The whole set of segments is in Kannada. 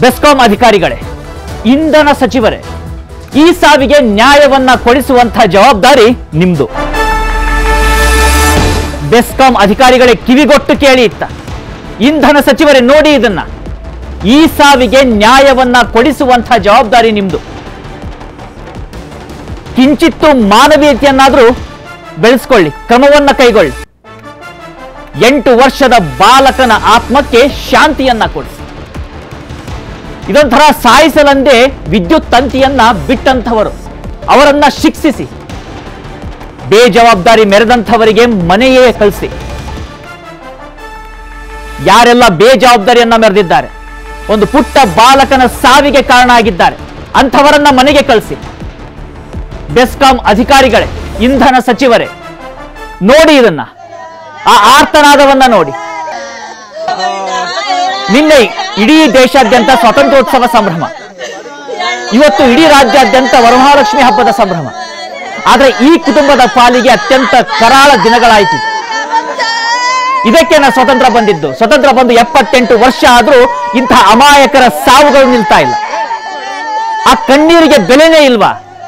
ಬೆಸ್ಕಾಂ ಅಧಿಕಾರಿಗಳೇ ಇಂಧನ ಸಚಿವರೇ ಈ ಸಾವಿಗೆ ನ್ಯಾಯವನ್ನ ಕೊಡಿಸುವಂತಹ ಜವಾಬ್ದಾರಿ ನಿಮ್ದು ಬೆಸ್ಕಾಂ ಅಧಿಕಾರಿಗಳೇ ಕಿವಿಗೊಟ್ಟು ಕೇಳಿ ಇತ್ತ ಇಂಧನ ಸಚಿವರೇ ನೋಡಿ ಇದನ್ನ ಈ ಸಾವಿಗೆ ನ್ಯಾಯವನ್ನ ಕೊಡಿಸುವಂತಹ ಜವಾಬ್ದಾರಿ ನಿಮ್ದು ಕಿಂಚಿತ್ತು ಮಾನವೀಯತೆಯನ್ನಾದರೂ ಬೆಳೆಸ್ಕೊಳ್ಳಿ ಕ್ರಮವನ್ನ ಕೈಗೊಳ್ಳಿ ಎಂಟು ವರ್ಷದ ಬಾಲಕನ ಆತ್ಮಕ್ಕೆ ಶಾಂತಿಯನ್ನ ಕೊಡಿಸಿ ಇದೊಂಥರ ಸಾಯಿಸಲಂದೇ ವಿದ್ಯುತ್ ತಂತಿಯನ್ನ ಬಿಟ್ಟಂಥವರು ಅವರನ್ನ ಶಿಕ್ಷಿಸಿ ಬೇಜವಾಬ್ದಾರಿ ಮೆರೆದಂಥವರಿಗೆ ಮನೆಯೇ ಕಳಿಸಿ ಯಾರೆಲ್ಲ ಬೇಜವಾಬ್ದಾರಿಯನ್ನ ಮೆರೆದಿದ್ದಾರೆ ಒಂದು ಪುಟ್ಟ ಬಾಲಕನ ಸಾವಿಗೆ ಕಾರಣ ಆಗಿದ್ದಾರೆ ಅಂಥವರನ್ನ ಮನೆಗೆ ಕಳಿಸಿ ಬೆಸ್ಕಾಂ ಅಧಿಕಾರಿಗಳೇ ಇಂಧನ ಸಚಿವರೇ ನೋಡಿ ಇದನ್ನ ಆ ಆರ್ತನಾದವನ್ನ ನೋಡಿ ನಿನ್ನೆ ಇಡೀ ದೇಶಾದ್ಯಂತ ಸ್ವಾತಂತ್ರ್ಯೋತ್ಸವ ಸಂಭ್ರಮ ಇವತ್ತು ಇಡೀ ರಾಜ್ಯಾದ್ಯಂತ ವರಮಹಾಲಕ್ಷ್ಮಿ ಹಬ್ಬದ ಸಂಭ್ರಮ ಆದ್ರೆ ಈ ಕುಟುಂಬದ ಪಾಲಿಗೆ ಅತ್ಯಂತ ಕರಾಳ ದಿನಗಳಾಯಿತು ಇದಕ್ಕೆ ನಾ ಸ್ವತಂತ್ರ ಬಂದಿದ್ದು ಸ್ವತಂತ್ರ ಬಂದು ಎಪ್ಪತ್ತೆಂಟು ವರ್ಷ ಆದ್ರೂ ಇಂತಹ ಅಮಾಯಕರ ಸಾವುಗಳು ನಿಲ್ತಾ ಇಲ್ಲ ಆ ಕಣ್ಣೀರಿಗೆ ಬೆಲೆನೇ ಇಲ್ವಾ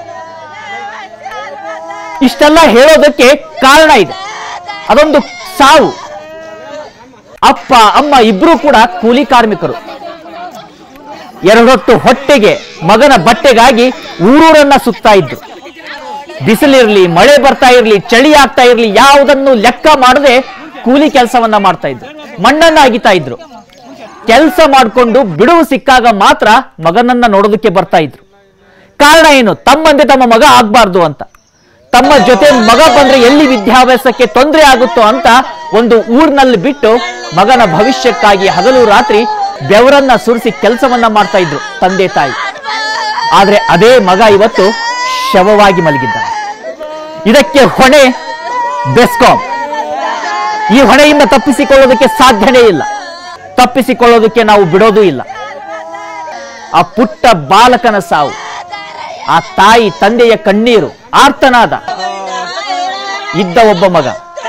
ಇಷ್ಟೆಲ್ಲ ಹೇಳೋದಕ್ಕೆ ಕಾರಣ ಇದೆ ಅದೊಂದು ಸಾವು ಅಪ್ಪ ಅಮ್ಮ ಇಬ್ರು ಕೂಡ ಕೂಲಿ ಕಾರ್ಮಿಕರು ಎರಡೊತ್ತು ಹೊಟ್ಟೆಗೆ ಮಗನ ಬಟ್ಟೆಗಾಗಿ ಊರೂರನ್ನ ಸುತ್ತಾ ಇದ್ರು ಬಿಸಿಲಿರ್ಲಿ ಮಳೆ ಬರ್ತಾ ಇರ್ಲಿ ಚಳಿ ಆಗ್ತಾ ಇರ್ಲಿ ಯಾವುದನ್ನು ಲೆಕ್ಕ ಮಾಡದೆ ಕೂಲಿ ಕೆಲಸವನ್ನ ಮಾಡ್ತಾ ಇದ್ರು ಮಣ್ಣನ್ನ ಅಗಿತಾ ಇದ್ರು ಕೆಲಸ ಮಾಡಿಕೊಂಡು ಬಿಡುವು ಸಿಕ್ಕಾಗ ಮಾತ್ರ ಮಗನನ್ನ ನೋಡೋದಕ್ಕೆ ಬರ್ತಾ ಇದ್ರು ಕಾರಣ ಏನು ತಮ್ಮಂದೆ ತಮ್ಮ ಮಗ ಆಗ್ಬಾರ್ದು ಅಂತ ತಮ್ಮ ಜೊತೆ ಮಗ ಬಂದ್ರೆ ಎಲ್ಲಿ ವಿದ್ಯಾಭ್ಯಾಸಕ್ಕೆ ತೊಂದರೆ ಆಗುತ್ತೋ ಅಂತ ಒಂದು ಊರಿನಲ್ಲಿ ಬಿಟ್ಟು ಮಗನ ಭವಿಷ್ಯಕ್ಕಾಗಿ ಹಗಲು ರಾತ್ರಿ ಬೆವರನ್ನ ಸುರಿಸಿ ಕೆಲಸವನ್ನ ಮಾಡ್ತಾ ಇದ್ರು ತಂದೆ ತಾಯಿ ಆದ್ರೆ ಅದೇ ಮಗ ಇವತ್ತು ಶವವಾಗಿ ಮಲಗಿದ್ದಾನೆ ಇದಕ್ಕೆ ಹೊಣೆ ಬೆಸ್ಕಾಂ ಈ ಹೊಣೆಯಿಂದ ತಪ್ಪಿಸಿಕೊಳ್ಳೋದಕ್ಕೆ ಸಾಧ್ಯನೇ ಇಲ್ಲ ತಪ್ಪಿಸಿಕೊಳ್ಳೋದಕ್ಕೆ ನಾವು ಬಿಡೋದೂ ಇಲ್ಲ ಆ ಪುಟ್ಟ ಬಾಲಕನ ಸಾವು ಆ ತಾಯಿ ತಂದೆಯ ಕಣ್ಣೀರು ಆರ್ತನಾದ ಇದ್ದ ಒಬ್ಬ ಮಗ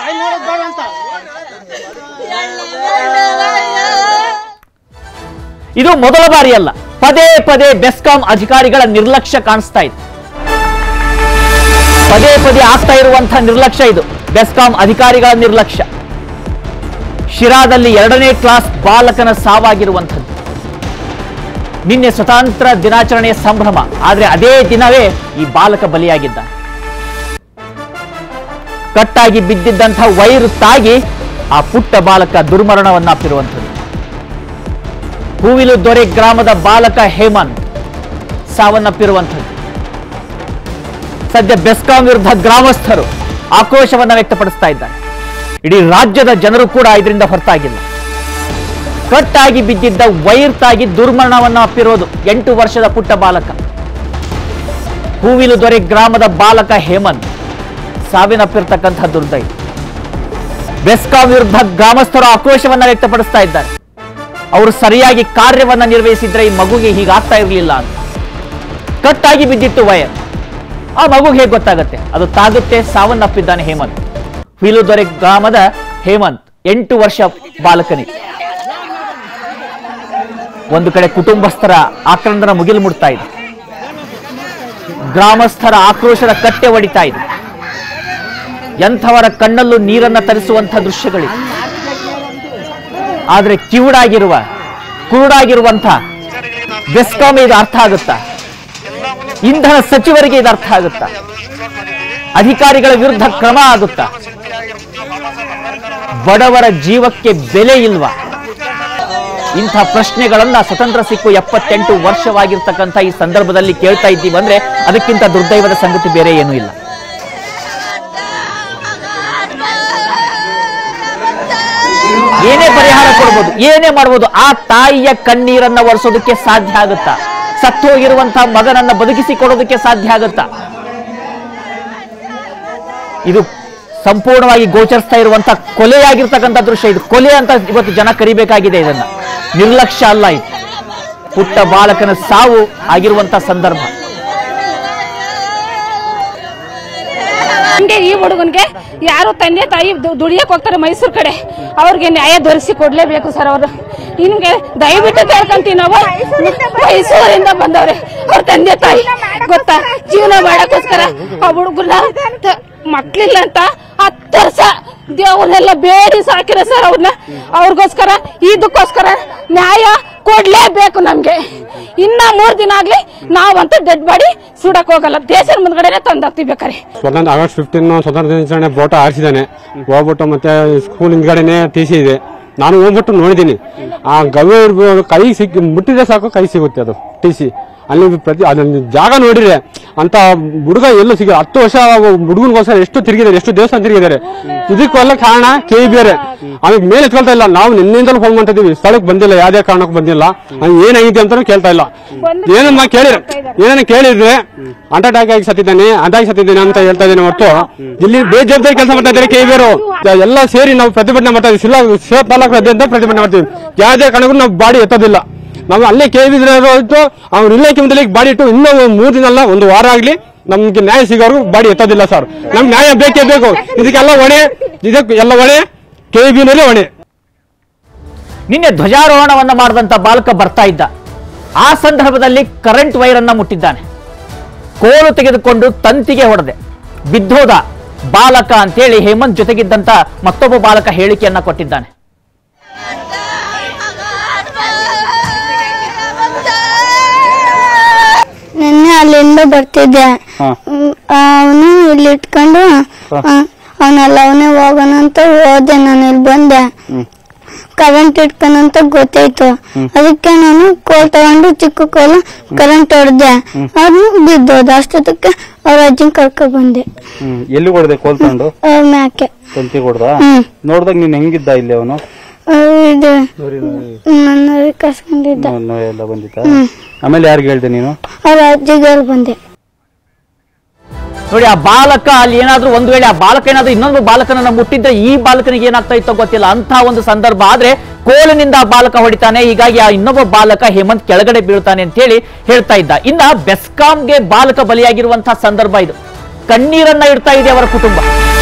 ಇದು ಮೊದಲ ಬಾರಿ ಅಲ್ಲ ಪದೇ ಪದೇ ಬೆಸ್ಕಾಂ ಅಧಿಕಾರಿಗಳ ನಿರ್ಲಕ್ಷ್ಯ ಕಾಣಿಸ್ತಾ ಇದೆ ಪದೇ ಪದೇ ಆಗ್ತಾ ಇರುವಂತಹ ನಿರ್ಲಕ್ಷ್ಯ ಇದು ಬೆಸ್ಕಾಂ ಅಧಿಕಾರಿಗಳ ನಿರ್ಲಕ್ಷ್ಯ ಶಿರಾದಲ್ಲಿ ಎರಡನೇ ಕ್ಲಾಸ್ ಬಾಲಕನ ಸಾವಾಗಿರುವಂಥದ್ದು ನಿನ್ನೆ ಸ್ವತಂತ್ರ ದಿನಾಚರಣೆಯ ಸಂಭ್ರಮ ಆದ್ರೆ ಅದೇ ದಿನವೇ ಈ ಬಾಲಕ ಬಲಿಯಾಗಿದ್ದ ಕಟ್ಟಾಗಿ ಬಿದ್ದಿದ್ದಂತಹ ವೈರು ತಾಗಿ ಆ ಪುಟ್ಟ ಬಾಲಕ ದುರ್ಮರಣವನ್ನಪ್ಪಿರುವಂಥದ್ದು ಹೂವಿಲು ದೊರೆ ಗ್ರಾಮದ ಬಾಲಕ ಹೇಮಂತ್ ಸಾವನ್ನಪ್ಪಿರುವಂಥದ್ದು ಸದ್ಯ ಬೆಸ್ಕಾಂ ವಿರುದ್ಧ ಗ್ರಾಮಸ್ಥರು ಆಕ್ರೋಶವನ್ನ ವ್ಯಕ್ತಪಡಿಸ್ತಾ ಇದ್ದಾರೆ ಇಡೀ ರಾಜ್ಯದ ಜನರು ಕೂಡ ಇದರಿಂದ ಹೊರತಾಗಿಲ್ಲ ಕಟ್ಟಾಗಿ ಬಿದ್ದಿದ್ದ ವೈರ್ ತಾಗಿ ದುರ್ಮರಣವನ್ನ ಅಪ್ಪಿರೋದು ಎಂಟು ವರ್ಷದ ಪುಟ್ಟ ಬಾಲಕ ಹೂವಿಲು ದೊರೆ ಗ್ರಾಮದ ಬಾಲಕ ಹೇಮಂತ್ ಸಾವಿನಪ್ಪಿರ್ತಕ್ಕಂಥ ದುರ್ದೈವ ಬೆಸ್ಕಾಂ ವಿರುದ್ಧ ಗ್ರಾಮಸ್ಥರು ಆಕ್ರೋಶವನ್ನ ವ್ಯಕ್ತಪಡಿಸ್ತಾ ಇದ್ದಾರೆ ಅವರು ಸರಿಯಾಗಿ ಕಾರ್ಯವನ್ನ ನಿರ್ವಹಿಸಿದ್ರೆ ಈ ಮಗುಗೆ ಹೀಗಾಗ್ತಾ ಇರಲಿಲ್ಲ ಅಂತ ಕಟ್ಟಾಗಿ ಬಿದ್ದಿತ್ತು ವಯರ್ ಆ ಮಗುಗೆ ಹೇಗೆ ಗೊತ್ತಾಗುತ್ತೆ ಅದು ತಾಗುತ್ತೆ ಸಾವನ್ನಪ್ಪಿದ್ದಾನೆ ಹೇಮಂತ್ ಹುಯಿಲುದೊರೆ ಗ್ರಾಮದ ಹೇಮಂತ್ ಎಂಟು ವರ್ಷ ಬಾಲಕನಿಗೆ ಒಂದು ಕಡೆ ಕುಟುಂಬಸ್ಥರ ಆಕ್ರಂದನ ಮುಗಿಲು ಮುಡ್ತಾ ಇದೆ ಗ್ರಾಮಸ್ಥರ ಆಕ್ರೋಶದ ಕಟ್ಟೆ ಒಡಿತಾ ಇದೆ ಎಂಥವರ ಕಣ್ಣಲ್ಲೂ ನೀರನ್ನ ತರಿಸುವಂಥ ದೃಶ್ಯಗಳಿವೆ ಆದ್ರೆ ಕಿವುಡಾಗಿರುವ ಕುರುಡಾಗಿರುವಂಥ ಬೆಸ್ಕಾಂ ಇದು ಅರ್ಥ ಆಗುತ್ತಾ ಇಂಧನ ಸಚಿವರಿಗೆ ಇದು ಅರ್ಥ ಆಗುತ್ತಾ ಅಧಿಕಾರಿಗಳ ವಿರುದ್ಧ ಕ್ರಮ ಆಗುತ್ತಾ ಬಡವರ ಜೀವಕ್ಕೆ ಬೆಲೆ ಇಲ್ವಾ ಇಂಥ ಪ್ರಶ್ನೆಗಳನ್ನ ಸ್ವತಂತ್ರ ಸಿಕ್ಕು ಎಪ್ಪತ್ತೆಂಟು ವರ್ಷವಾಗಿರ್ತಕ್ಕಂಥ ಈ ಸಂದರ್ಭದಲ್ಲಿ ಕೇಳ್ತಾ ಇದ್ದೀವಿ ಅಂದ್ರೆ ಅದಕ್ಕಿಂತ ದುರ್ದೈವದ ಸಂಗತಿ ಬೇರೆ ಏನೂ ಇಲ್ಲ ಏನೇ ಪರಿಹಾರ ಕೊಡ್ಬೋದು ಏನೇ ಮಾಡ್ಬೋದು ಆ ತಾಯಿಯ ಕಣ್ಣೀರನ್ನ ಒರೆಸೋದಕ್ಕೆ ಸಾಧ್ಯ ಆಗುತ್ತಾ ಸತ್ತು ಹೋಗಿರುವಂತಹ ಮಗನನ್ನ ಬದುಕಿಸಿ ಕೊಡೋದಕ್ಕೆ ಸಾಧ್ಯ ಆಗುತ್ತಾ ಇದು ಸಂಪೂರ್ಣವಾಗಿ ಗೋಚರಿಸ್ತಾ ಇರುವಂತ ಕೊಲೆಯಾಗಿರ್ತಕ್ಕಂಥ ದೃಶ್ಯ ಇದು ಕೊಲೆ ಅಂತ ಇವತ್ತು ಜನ ಕರಿಬೇಕಾಗಿದೆ ಇದನ್ನ ನಿರ್ಲಕ್ಷ್ಯ ಅಲ್ಲ ಇದು ಪುಟ್ಟ ಬಾಲಕನ ಸಾವು ಆಗಿರುವಂತ ಸಂದರ್ಭ ಹಂಗೆ ಈ ಹುಡುಗನ್ಗೆ ಯಾರು ತಂದೆ ತಾಯಿ ದು- ದುಡಿಯಕ್ ಹೋಗ್ತಾರೆ ಮೈಸೂರು ಕಡೆ ಅವ್ರಿಗೆ ನ್ಯಾಯ ದೊರಕಿಸಿ ಕೊಡ್ಲೇಬೇಕು ಸರ್ ಅವರು ನಿಮ್ಗೆ ದಯವಿಟ್ಟು ಕೇಳ್ಕೊಂತೀವಿ ನಾವು ಮೈಸೂರಿಂದ ಬಂದವ್ರೆ ಅವ್ರ ತಂದೆ ತಾಯಿ ಗೊತ್ತಾ ಜೀವನ ಮಾಡಕ್ಕೋಸ್ಕರ ಆ ಹುಡುಗನ ಮಕ್ಳಿಲ್ಲ ಅಂತ ಹತ್ತು ವರ್ಷ ದೇವ್ರನ್ನೆಲ್ಲ ಬೇಡಿ ಸಾಕಿರ ಸರ್ ಅವ್ರನ್ನ ಅವ್ರಿಗೋಸ್ಕರ ಇದಕ್ಕೋಸ್ಕರ ನ್ಯಾಯ ಕೊಡ್ಲೇಬೇಕು ನಮ್ಗೆ ಇನ್ನ ಮೂರ್ ದಿನ ಆಗ್ಲಿ ನಾವಂತೂ ಡೆಡ್ ಬಾಡಿ ಸುಡಕ್ ಹೋಗಲ್ಲ ದೇಶದ ಮುಂದ್ಗಡೆನೆ ತಂದಾಕ್ತಿವಿ ಬೇಕಾರೆ ಸ್ವತಂತ್ರ ಆಗಸ್ಟ್ ಫಿಫ್ಟೀನ್ ಸ್ವತಂತ್ರ ದಿನಾಚರಣೆ ಫೋಟೋ ಹಾರಿಸಿದ್ದಾನೆ ಹೋಗ್ಬಿಟ್ಟು ಮತ್ತೆ ಸ್ಕೂಲ್ ಹಿಂದ್ಗಡೆನೆ ಟಿ ಸಿ ಇದೆ ನಾನು ಹೋಗ್ಬಿಟ್ಟು ನೋಡಿದ್ದೀನಿ ಆ ಗವಿ ಇರ್ಬೋದು ಕೈ ಸಿಕ್ಕಿ ಮುಟ್ಟಿದ್ರೆ ಸಾಕು ಕೈ ಸಿಗುತ್ತೆ ಅದು ಟಿ ಸಿ ಅಲ್ಲಿ ಪ್ರತಿ ಅದನ್ನ ಜಾಗ ನೋಡಿದ್ರೆ ಅಂತ ಹುಡುಗ ಎಲ್ಲೂ ಸಿಗ ಹತ್ತು ವರ್ಷ ಹುಡುಗನಿಗೋಸ್ಕರ ಎಷ್ಟು ತಿರುಗಿದ್ದಾರೆ ಎಷ್ಟು ದೇವಸ್ಥಾನ ತಿರುಗಿದ್ದಾರೆ ಇದಕ್ಕೆಲ್ಲ ಕಾರಣ ಕೆ ಬೇರೆ ಆಮೇಲೆ ಮೇಲೆ ಎತ್ಕೊಳ್ತಾ ಇಲ್ಲ ನಾವು ನಿನ್ನೆಯಿಂದಲೂ ಫೋನ್ ಮಾಡ್ತಾ ಇದೀವಿ ಸ್ಥಳಕ್ಕೆ ಬಂದಿಲ್ಲ ಯಾವ್ದೇ ಕಾರಣಕ್ಕೂ ಬಂದಿಲ್ಲ ಅದು ಏನಾಗಿದೆ ಅಂತಾನು ಕೇಳ್ತಾ ಇಲ್ಲ ಏನನ್ನ ಕೇಳಿದ್ರೆ ಏನನ್ನ ಕೇಳಿದ್ರೆ ಹಾರ್ಟ್ ಅಟ್ಯಾಕ್ ಆಗಿ ಸತ್ತಿದ್ದಾನೆ ಅಟ್ಯಾಕ್ ಸತ್ತಿದ್ದಾನೆ ಅಂತ ಹೇಳ್ತಾ ಇದ್ದೇನೆ ಹೊರತು ಇಲ್ಲಿ ಬೇಜವಾಬ್ದಾರಿ ಕೆಲಸ ಮಾಡ್ತಾ ಇದ್ದಾರೆ ಕೇವಿಯರು ಎಲ್ಲ ಸೇರಿ ನಾವು ಪ್ರತಿಭಟನೆ ಮಾಡ್ತಾ ಇದ್ದೀವಿ ಶಿಲಾ ಶಿವ ತಾಲೂಕು ಅಧ್ಯಕ್ಷ ಪ್ರತಿಭಟನೆ ಮಾಡ್ತೀವಿ ಯಾವುದೇ ಕಾರಣಕ್ಕೂ ನಾವು ಬಾಡಿ ಎತ್ತೋದಿಲ್ಲ ನಾವು ಅಲ್ಲೇ ಕೇವಿದ್ರೆ ಹೋಯ್ತು ಅವ್ರು ಇಲ್ಲೇ ಕಿಮ್ಮದಲ್ಲಿ ಬಾಡಿ ಇಟ್ಟು ಇನ್ನೂ ಮೂರು ದಿನ ಅಲ್ಲ ಒಂದು ವಾರ ಆಗ್ಲಿ ನಮ್ಗೆ ನ್ಯಾಯ ಸಿಗೋರು ಬಾಡಿ ಎತ್ತೋದಿಲ್ಲ ಸರ್ ನಮ್ಗೆ ನ್ಯಾಯ ಬೇಕೇ ಬೇಕು ಇದಕ್ಕೆಲ್ಲ ಹೊಣೆ ಇದಕ್ಕೆ ಎಲ್ಲ ಹೊಣೆ ಕೆವಿನಲ್ಲಿ ಹೊಣೆ ನಿನ್ನೆ ಧ್ವಜಾರೋಹಣವನ್ನ ಮಾಡಿದಂತ ಬಾಲಕ ಬರ್ತಾ ಇದ್ದ ಆ ಸಂದರ್ಭದಲ್ಲಿ ಕರೆಂಟ್ ವೈರ್ ಅನ್ನ ಮುಟ್ಟಿದ್ದಾನೆ ಕೋಲು ತೆಗೆದುಕೊಂಡು ತಂತಿಗೆ ಹೊಡೆದೆ ಬಿದ್ದೋದ ಬಾಲಕ ಅಂತೇಳಿ ಹೇಮಂತ್ ಜೊತೆಗಿದ್ದಂತ ಮತ್ತೊಬ್ಬ ಬಾಲಕ ಹೇಳಿಕೆಯನ್ನ ಕೊಟ್ಟಿದ್ದಾನೆ ನಿನ್ನೆ ಅಲ್ಲಿಂದ ಬರ್ತಿದ್ದೆ ಅವನು ಇಲ್ಲಿ ಇಟ್ಕೊಂಡು ಅವನೆಲ್ಲ ಅವನೇ ಹೋಗೋಣ ಅಂತ ಹೋದೆ ನಾನು ಇಲ್ಲಿ ಬಂದೆ ಕರೆಂಟ್ ಇಟ್ಕೊಂಡಂತ ಗೊತ್ತಾಯ್ತು ಅದಕ್ಕೆ ನಾನು ಕೋಲ್ ತಗೊಂಡು ಚಿಕ್ಕ ಕೋಲು ಕರೆಂಟ್ ಹೊಡೆದೆ ಅವ್ನು ಬಿದ್ದೋದ ಅಷ್ಟೊತ್ತಕ್ಕೆ ಅವ್ರ ಅಜ್ಜಿನ ಕರ್ಕೊ ಬಂದೆ ಹ್ಮ್ ಎಲ್ಲಿ ಹೊಡೆದೆ ಕೋಲ್ ತಗೊಂಡು ಅವ್ರ ಮ್ಯಾಕೆ ತಂತಿ ಹೊಡೆದ ಹ್ಮ್. ನೋಡ್ದಾಗ ನೀನ್ ಹೆಂಗಿದ್ದ ಇಲ್ಲಿ ಅವನು ಅವ್ರು ಇದು ನನ್ನ ಕರ್ಸ್ಕೊಂಡಿದ್ದ ಎಲ್ಲ ಬಂದಿತ್ತ ಆಮೇಲೆ ಯಾರಿಗೆ ಹೇಳ್ದೆ ನೀನು ಅವ್ರ ಅಜ್ಜಿಗೆ ಬಂದೆ ನೋಡಿ ಆ ಬಾಲಕ ಅಲ್ಲಿ ಏನಾದ್ರೂ ಒಂದು ವೇಳೆ ಆ ಬಾಲಕ ಏನಾದ್ರೂ ಇನ್ನೊಂದು ಬಾಲಕನನ್ನ ಮುಟ್ಟಿದ್ರೆ ಈ ಬಾಲಕನಿಗೆ ಏನಾಗ್ತಾ ಇತ್ತೋ ಗೊತ್ತಿಲ್ಲ ಅಂತ ಒಂದು ಸಂದರ್ಭ ಆದ್ರೆ ಕೋಲಿನಿಂದ ಆ ಬಾಲಕ ಹೊಡಿತಾನೆ ಹೀಗಾಗಿ ಆ ಇನ್ನೊಬ್ಬ ಬಾಲಕ ಹೇಮಂತ್ ಕೆಳಗಡೆ ಬೀಳ್ತಾನೆ ಅಂತ ಹೇಳಿ ಹೇಳ್ತಾ ಇದ್ದ ಇನ್ನ ಬೆಸ್ಕಾಂಗೆ ಬಾಲಕ ಬಲಿಯಾಗಿರುವಂತಹ ಸಂದರ್ಭ ಇದು ಕಣ್ಣೀರನ್ನ ಇಡ್ತಾ ಇದೆ ಅವರ ಕುಟುಂಬ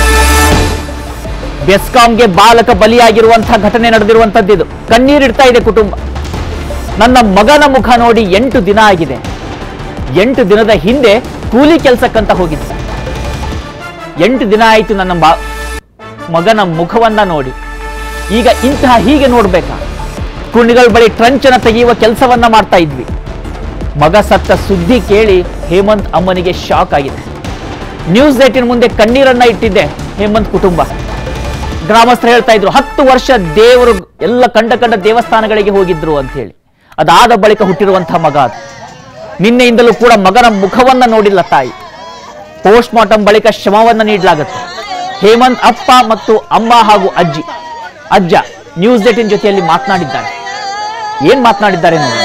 ಬೆಸ್ಕಾಂಗೆ ಬಾಲಕ ಬಲಿಯಾಗಿರುವಂತಹ ಘಟನೆ ನಡೆದಿರುವಂತದ್ದು ಇದು ಕಣ್ಣೀರಿಡ್ತಾ ಇದೆ ಕುಟುಂಬ ನನ್ನ ಮಗನ ಮುಖ ನೋಡಿ ಎಂಟು ದಿನ ಆಗಿದೆ ಎಂಟು ದಿನದ ಹಿಂದೆ ಕೂಲಿ ಕೆಲಸಕ್ಕಂತ ಹೋಗಿದ್ದೆ ಎಂಟು ದಿನ ಆಯಿತು ನನ್ನ ಮ- ಮಗನ ಮುಖವನ್ನ ನೋಡಿ ಈಗ ಇಂತಹ ಹೀಗೆ ನೋಡ್ಬೇಕಾ ಕುಣಿಗಳ ಬಳಿ ಟ್ರಂಚನ ತೆಗೆಯುವ ಕೆಲಸವನ್ನ ಮಾಡ್ತಾ ಇದ್ವಿ ಮಗ ಸತ್ತ ಸುದ್ದಿ ಕೇಳಿ ಹೇಮಂತ್ ಅಮ್ಮನಿಗೆ ಶಾಕ್ ಆಗಿದೆ ನ್ಯೂಸ್ ಏಟಿನ ಮುಂದೆ ಕಣ್ಣೀರನ್ನ ಇಟ್ಟಿದ್ದೆ ಹೇಮಂತ್ ಕುಟುಂಬ ಗ್ರಾಮಸ್ಥರು ಹೇಳ್ತಾ ಇದ್ರು ಹತ್ತು ವರ್ಷ ದೇವರು ಎಲ್ಲ ಕಂಡ ಕಂಡ ದೇವಸ್ಥಾನಗಳಿಗೆ ಹೋಗಿದ್ರು ಅಂತ ಹೇಳಿ ಅದಾದ ಬಳಿಕ ಹುಟ್ಟಿರುವಂತಹ ಮಗ ಅದು ನಿನ್ನೆಯಿಂದಲೂ ಕೂಡ ಮಗನ ಮುಖವನ್ನ ನೋಡಿಲ್ಲ ತಾಯಿ ಪೋಸ್ಟ್ ಮಾರ್ಟಮ್ ಬಳಿಕ ಶವವನ್ನ ನೀಡಲಾಗುತ್ತೆ ಹೇಮಂತ್ ಅಪ್ಪ ಮತ್ತು ಅಮ್ಮ ಹಾಗೂ ಅಜ್ಜಿ ಅಜ್ಜ ನ್ಯೂಸ್ ಏಟಿನ್ ಜೊತೆಯಲ್ಲಿ ಮಾತನಾಡಿದ್ದಾರೆ ಏನ್ ಮಾತನಾಡಿದ್ದಾರೆ ನೋಡಿ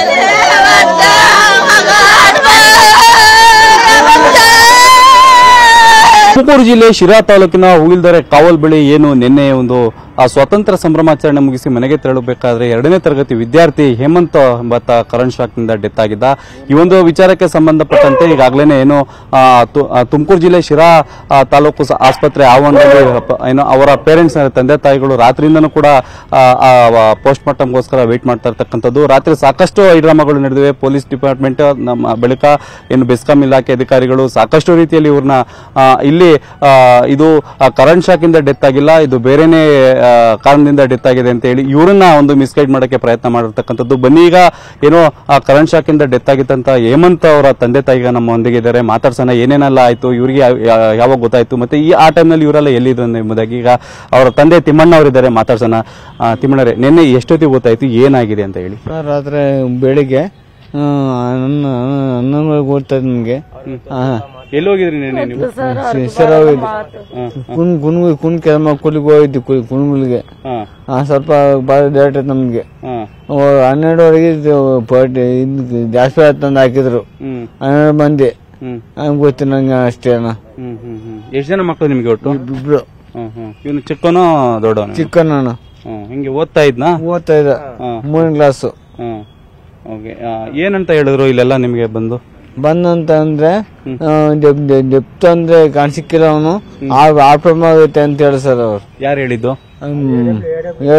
ತುಮಕೂರು ಜಿಲ್ಲೆ ಶಿರಾ ತಾಲೂಕಿನ ಹೂವಿಲ್ದರೆ ಕಾವಲ್ ಬಳಿ ಏನು ನಿನ್ನೆ ಒಂದು ಆ ಸ್ವಾತಂತ್ರ್ಯ ಸಂಭ್ರಮಾಚರಣೆ ಮುಗಿಸಿ ಮನೆಗೆ ತೆರಳಬೇಕಾದ್ರೆ ಎರಡನೇ ತರಗತಿ ವಿದ್ಯಾರ್ಥಿ ಹೇಮಂತ್ ಎಂಬತ್ತ ಕರೆಂಟ್ ಶಾಕ್ನಿಂದ ಡೆತ್ ಆಗಿದ್ದ ಈ ಒಂದು ವಿಚಾರಕ್ಕೆ ಸಂಬಂಧಪಟ್ಟಂತೆ ಈಗಾಗಲೇ ಏನು ಆ, ತು- ಆ, ತುಮಕೂರು ಜಿಲ್ಲೆ ಶಿರಾ ಆ, ತಾಲೂಕು ಸ- ಆಸ್ಪತ್ರೆ ಆವರಣದಲ್ಲಿ ಪ- ಏನು ಅವರ ಪೇರೆಂಟ್ಸ್ ತಂದೆ ತಾಯಿಗಳು ರಾತ್ರಿಯಿಂದನೂ ಕೂಡ ಪೋಸ್ಟ್ ಮಾರ್ಟಮ್ಗೋಸ್ಕರ ವೇಟ್ ಮಾಡ್ತಾ ಇರ್ತಕ್ಕಂಥದ್ದು ರಾತ್ರಿ ಸಾಕಷ್ಟು ಐಡ್ರಾಮಾಗಳು ನಡೆದಿವೆ ಪೊಲೀಸ್ ಡಿಪಾರ್ಟ್ಮೆಂಟ್ ನಮ್ಮ ಬಳಿಕ ಏನು ಬೆಸ್ಕಾಂ ಇಲಾಖೆ ಅಧಿಕಾರಿಗಳು ಸಾಕಷ್ಟು ರೀತಿಯಲ್ಲಿ ಇವ್ರನ್ನ ಆ, ಇಲ್ಲಿ ಆ, ಇದು ಕರೆಂಟ್ ಶಾಕ್ ಇಂದ ಡೆತ್ ಆಗಿಲ್ಲ ಇದು ಬೇರೆನೇ ಆ, ಕಾರಣದಿಂದ ಡೆತ್ ಆಗಿದೆ ಅಂತ ಹೇಳಿ ಇವರನ್ನ ಒಂದು ಮಿಸ್ಗೈಡ್ ಮಾಡಕ್ಕೆ ಪ್ರಯತ್ನ ಮಾಡಿರ್ತಕ್ಕಂಥದ್ದು ಬನ್ನಿ ಈಗ ಏನೋ ಕರೆಂಟ್ ಶಾಕ್ ಇಂದ ಡೆತ್ ಆಗಿತ್ತಂತ ಹೇಮಂತ್ ಅವರ ತಂದೆ ತಾಯಿಗ ನಮ್ಮ ಒಂದಿಗೆ ಇದ್ದಾರೆ ಮಾತಾಡ್ಸೋಣ ಏನೇನೆಲ್ಲ ಆಯ್ತು ಇವರಿಗೆ ಯಾವಾಗ ಗೊತ್ತಾಯ್ತು ಮತ್ತೆ ಈ ಆ ಟೈಮ್ನಲ್ಲಿ ಇವರೆಲ್ಲ ಎಲ್ಲಿದ್ರು ಎಂಬುದಾಗಿ ಈಗ ಅವರ ತಂದೆ ತಿಮ್ಮಣ್ಣ ಅವರಿದ್ದಾರೆ ಮಾತಾಡ್ಸೋಣ ಆ, ತಿಮ್ಮಣ್ಣರೇ ನಿನ್ನೆ ಎಷ್ಟೊತ್ತಿಗೆ ಗೊತ್ತಾಯ್ತು ಏನಾಗಿದೆ ಅಂತ ಹೇಳಿ ರಾತ್ರಿ ಬೆಳಿಗ್ಗೆ ಆ, ನನ್ನ ಹನ್ನೊಂದು ಗೊತ್ತಾಯ್ತು ನಮ್ಗೆ ಎಲ್ಲಿ ಹೋಗಿದ್ರಿ ನಿನ್ನೆ ನೀವು ಸರ್ ಕುನ್ ಕುನ್ ಕುನ್ ಕೆಲಸ ಕೂಲಿಗೆ ಹೋಗಿದ್ವಿ ಕುಲ್- ಕುನ್ಗುಲಿಗೆ ಆ, ಸ್ವಲ್ಪ ಭಾಳ ಲೇಟ್ ಆಯ್ತು ನಮ್ಗೆ ಓ, ಹನ್ನೆರಡುವರೆಗೆ ಇದು ಪಾರ್ಟಿ ಇದು ಜಾಸ್ತಿ ತಂದು ಹಾಕಿದ್ರು ಹ್ಮ್ ಹನ್ನೆರಡು ಮಂದಿ ಹ್ಮ್ ಹಂಗೆ ಗೊತ್ತು ನಂಗೆ ಅಷ್ಟೇ ಅಣ್ಣ ಹ್ಮ್ ಹ್ಮ್ ಹ್ಮ್ ಎಷ್ಟು ಜನ ಮಕ್ಕಳು ನಿಮ್ಗೆ ಒಟ್ಟು ಇಬ್ರು ಹ್ಮ್ ಹ್ಮ್ ಇವನು ಚಿಕ್ಕವನು ದೊಡ್ಡವನು ಚಿಕ್ಕನ್ ಅಣ್ಣ ಹ್ಮ್ ಹಿಂಗೆ ಓದ್ತಾ ಇದ್ನಾ ಓದ್ತಾ ಇದ್ದ ಹ್ಮ್. ಮೂರನೇ ಕ್ಲಾಸು ಹ್ಮ್ ಓಕೆ ಏನಂತ ಹೇಳಿದ್ರು ಇಲ್ಲೆಲ್ಲ ನಿಮ್ಗೆ ಬಂದು ಬಂದಂತ ಅಂದ್ರೆ ಡೆಪ್ತ್ ಅಂದ್ರೆ ಕಾಣಿಸಿಕ್ಕಿಲ್ಲ ಅವನು ಆಪ್ರಮ ಆಗುತ್ತೆ ಅಂತ ಹೇಳಿ ಸರ್ ಅವ್ರು ಯಾರು ಹೇಳಿದ್ದು ಹೇಳ್ಬಿಡಿ